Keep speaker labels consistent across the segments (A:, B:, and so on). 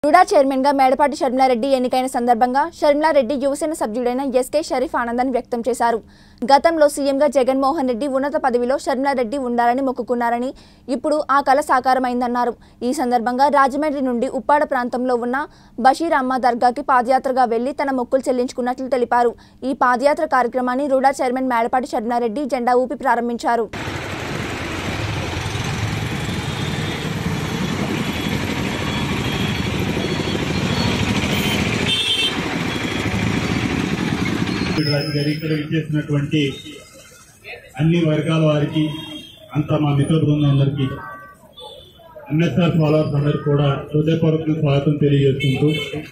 A: RUDA chairman గా మేడపాటి షర్మిలారెడ్డి ఎన్నికైన సందర్భంగా షర్మిలారెడ్డి యువసేన సభ్యుడైన ఎస్కే షరీఫ్ ఆనందాన్ని వ్యక్తం చేశారు గతంలో సీఎంగా జగన్మోహన్ రెడ్డి ఉన్నత పదవిలో షర్మిలారెడ్డి ఉండాలని మొక్కుకున్నారని ఇప్పుడు ఆ కల సాకారమైందన్నారు ఈ సందర్భంగా రాజమండ్రి నుండి ఉప్పాడ ప్రాంతంలో ఉన్న బషీర్ అమ్మ దర్గాకి పాదయాత్రగా వెళ్లి తన మొక్కులు చెల్లించుకున్నట్లు తెలిపారు ఈ పాదయాత్ర కార్యక్రమాన్ని రుడా చైర్మన్ మేడపాటి షర్మిలారెడ్డి జెండా ఊపి ప్రారంభించారు
B: గారి ఇక్కడ ఇచ్చేసినటువంటి అన్ని వర్గాల వారికి అంతా మా మిత్ర బృందం అందరికీ ఎన్ఎస్ఆర్ ఫాలోవర్స్ అందరికి కూడా హృదయపూర్వక స్వాగతం తెలియజేసుకుంటూ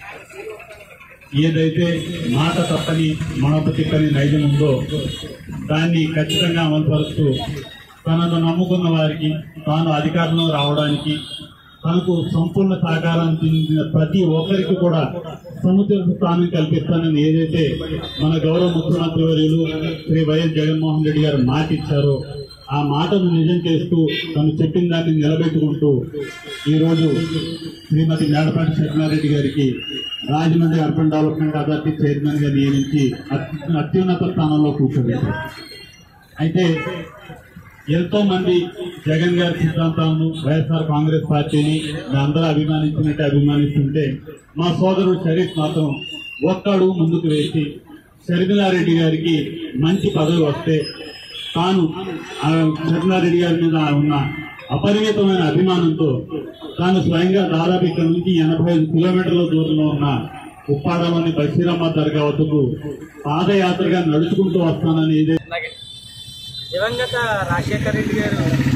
B: ఏదైతే మాట తప్పని మనప తిప్పని నైజం ఉందో దాన్ని ఖచ్చితంగా అమలుపరుస్తూ తనను నమ్ముకున్న వారికి తాను అధికారంలో రావడానికి తనకు సంపూర్ణ సహకారం చెందిన ప్రతి ఒక్కరికి కూడా సముద్ర స్థానం కల్పిస్తానని ఏదైతే మన గౌరవ ముఖ్యమంత్రి వర్యులు శ్రీ వైఎస్ జగన్మోహన్ రెడ్డి గారు మాట ఇచ్చారో ఆ మాటను నిజం చేస్తూ తను చెప్పిన దాన్ని నిలబెట్టుకుంటూ ఈ రోజు శ్రీమతి మేడపాటి సత్యనారెడ్డి గారికి Rajahmundry urban development authority chairman గా నియమించి అత్యు- అత్యున్నత స్థానంలో కూర్చోబెట్టారు అయితే ఎంతో మంది జగన్ గారి సిద్ధాంతాలను వైఎస్ఆర్ కాంగ్రెస్ పార్టీని అందరూ అభిమానించినట్టు అభిమానిస్తుంటే మా సోదరుడు షరీఫ్ మాత్రం ఒక్క అడుగు ముందుకు వేసి షర్మిలారెడ్డి గారికి మంచి పదవి వస్తే తాను ఆ షర్మిలారెడ్డి గారి మీద ఉన్న అపరిమితమైన అభిమానంతో తాను స్వయంగా దాదాపు ఇక్కడ నుంచి ఎనభై ఐదు కిలోమీటర్ల దూరంలో ఉన్న ఉప్పాడలోని బషీరమ్మ దర్గా వద్దకు పాదయాత్రగా నడుచుకుంటూ వస్తానని ఏదైతే
C: అలాగే దివంగత రాజశేఖర రెడ్డి గారు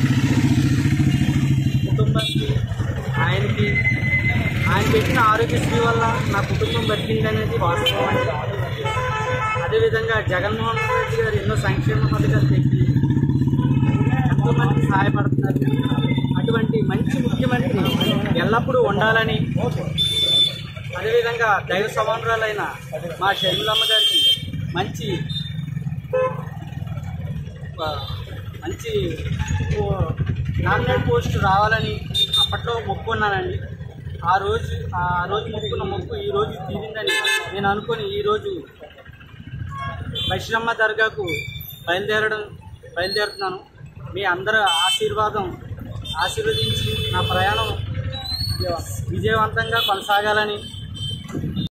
C: కుటుంబానికి ఆయనకి ఆయన పెట్టిన ఆరోగ్యశ్రీ వల్ల నా కుటుంబం బతికింది అనేది వాస్తవం అండి అదేవిధంగా జగన్మోహన్ రెడ్డి గారు ఎన్నో సంక్షేమ పథకాలు పెట్టి ఎంతో మందికి సహాయపడుతున్నారు అటువంటి మంచి ముఖ్యమంత్రి ఎల్లప్పుడూ ఉండాలని అదేవిధంగా దైవ సమానురాలైన మా షర్మిలమ్మ గారికి మంచి ఆ, మంచి నామినేట్ పోస్ట్ రావాలని అప్పట్లో మొక్కున్నానండి ఆ రోజు ఆ రోజు మొక్కున్న మొక్కు ఈ రోజు తీరిందని నేను అనుకొని ఈరోజు బషీరమ్మ దర్గాకు బయలుదేరడం బయలుదేరుతున్నాను మీ అందరి ఆశీర్వాదం ఆశీర్వదించి నా ప్రయాణం విజయవంతంగా కొనసాగాలని